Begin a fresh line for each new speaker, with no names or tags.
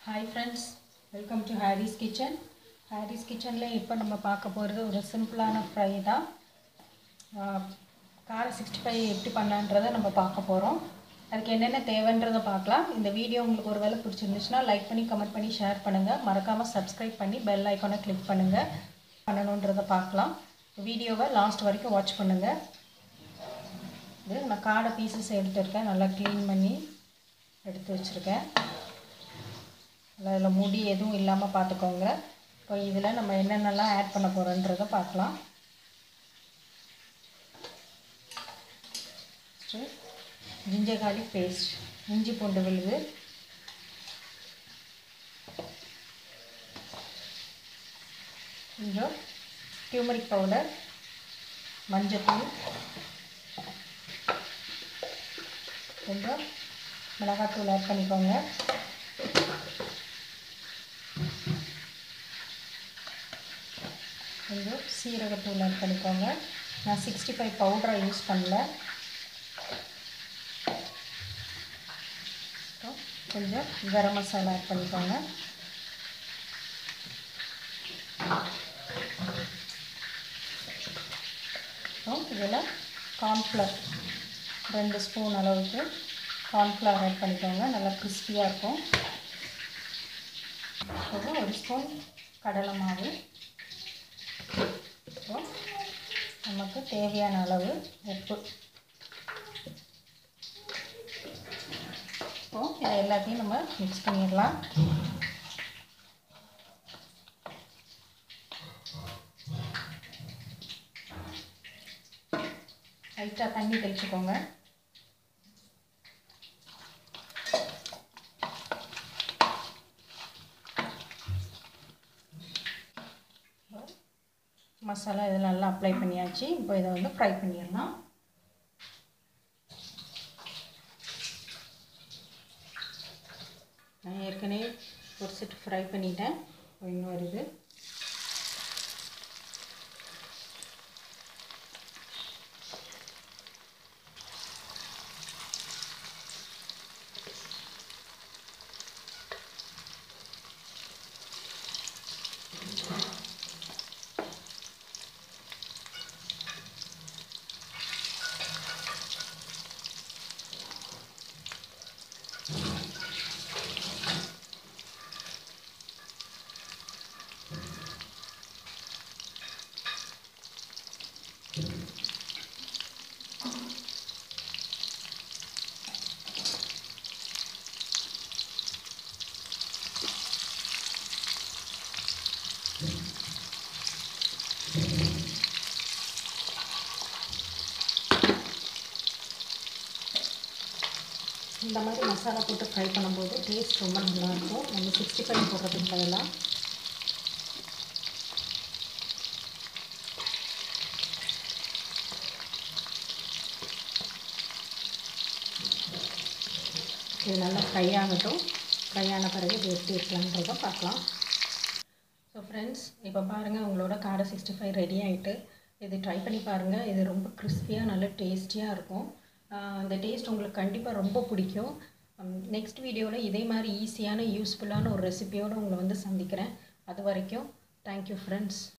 hi friends welcome to Haris kitchen ஹாரிஸ் கிச்சனில் இப்போ நம்ம பார்க்க போகிறது ஒரு சிம்பிளான ஃப்ரை தான் ஆஹ், கார சிக்ஸ்டி ஃபைவ் எப்படி பண்ணலான்றதை நம்ம பார்க்க போகிறோம் அதுக்கு என்னென்ன தேவைன்றதை பார்க்கலாம் இந்த வீடியோ உங்களுக்கு ஒரு வேளை பிடிச்சிருந்துச்சுன்னா லைக் பண்ணி கமெண்ட் பண்ணி ஷேர் பண்ணுங்கள் மறக்காமல் சப்ஸ்கிரைப் பண்ணி பெல் ஐக்கானை கிளிக் பண்ணுங்கள் பண்ணணுன்றதை பார்க்கலாம் வீடியோவை லாஸ்ட் வரைக்கும் வாட்ச் பண்ணுங்கள் இது நான் காடை பீசஸ் எடுத்துருக்கேன் நல்லா க்ளீன் பண்ணி எடுத்து வச்சுருக்கேன் அதில் முடி எதுவும் இல்லாமல் பார்த்துக்கோங்க இப்போ இதில் நம்ம என்னென்னலாம் ஆட் பண்ண போகிறோன்றதை பார்க்கலாம் ஃபஸ்ட்டு ஜிஞ்சர் garlic பேஸ்ட் இஞ்சி பூண்டு விழுது கொஞ்சம் டியூமரிக் பவுடர் மஞ்சத்தூள் கொஞ்சம் மிளகாத்தூள் ஆட் பண்ணிக்கோங்க கொஞ்சம் சீரகத்தூள் ஆட் பண்ணிக்கோங்க நான் சிக்ஸ்டி ஃபைவ் பவுடரை யூஸ் பண்ணல அப்புறம் கொஞ்சம் கரம் மசாலா ஆட் பண்ணிக்கோங்க அப்புறம் இதில் கார்ன்ஃப்ளவர் ரெண்டு ஸ்பூன் அளவுக்கு கார்ன்ஃப்ளவர் ஆட் பண்ணிக்கோங்க நல்லா கிறிஸ்பியாக இருக்கும் அப்புறம் ஒரு ஸ்பூன் கடலை மாவு அப்புறம் நமக்கு தேவையான அளவு உப்பு இப்போ இதை எல்லாத்தையும் நம்ம மிக்ஸ் பண்ணிடலாம் லைட்டாக தண்ணி தெளிச்சுக்கோங்க மசாலா இதில் நல்லா அப்ளை பண்ணியாச்சு இப்போ இதை வந்து ஃப்ரை பண்ணிடலாம் நான் ஏற்கனவே ஒரு செட் ஃப்ரை பண்ணிட்டேன் இப்போ இன்னும் வருது இந்த மாதிரி மசாலா போட்டு ஃப்ரை பண்ணும்போது டேஸ்ட் ரொம்ப நல்லாயிருக்கும் நம்ம சிக்ஸ்டி ஃபைவ் போடுறதுக்கு பதிலாக இது நல்லா ஃப்ரை ஆகட்டும் ஃப்ரை ஆன பிறகு இது எப்படி இருக்கலான்றதை பார்க்கலாம் ஸோ ஃப்ரெண்ட்ஸ் இப்போ பாருங்கள் உங்களோட காடை சிக்ஸ்டி ஃபைவ் ரெடி ஆகிட்டு இது ட்ரை பண்ணி பாருங்கள் இது ரொம்ப கிறிஸ்பியாக நல்ல டேஸ்டியாக இருக்கும் ஆஹ் இந்த டேஸ்ட் உங்களுக்கு கண்டிப்பாக ரொம்ப பிடிக்கும் நெக்ஸ்ட் வீடியோவில் இதே மாதிரி ஈஸியான யூஸ்ஃபுல்லான ஒரு ரெசிபியோடு உங்களை வந்து சந்திக்கிறேன் அது வரைக்கும் தேங்க்யூ ஃப்ரெண்ட்ஸ்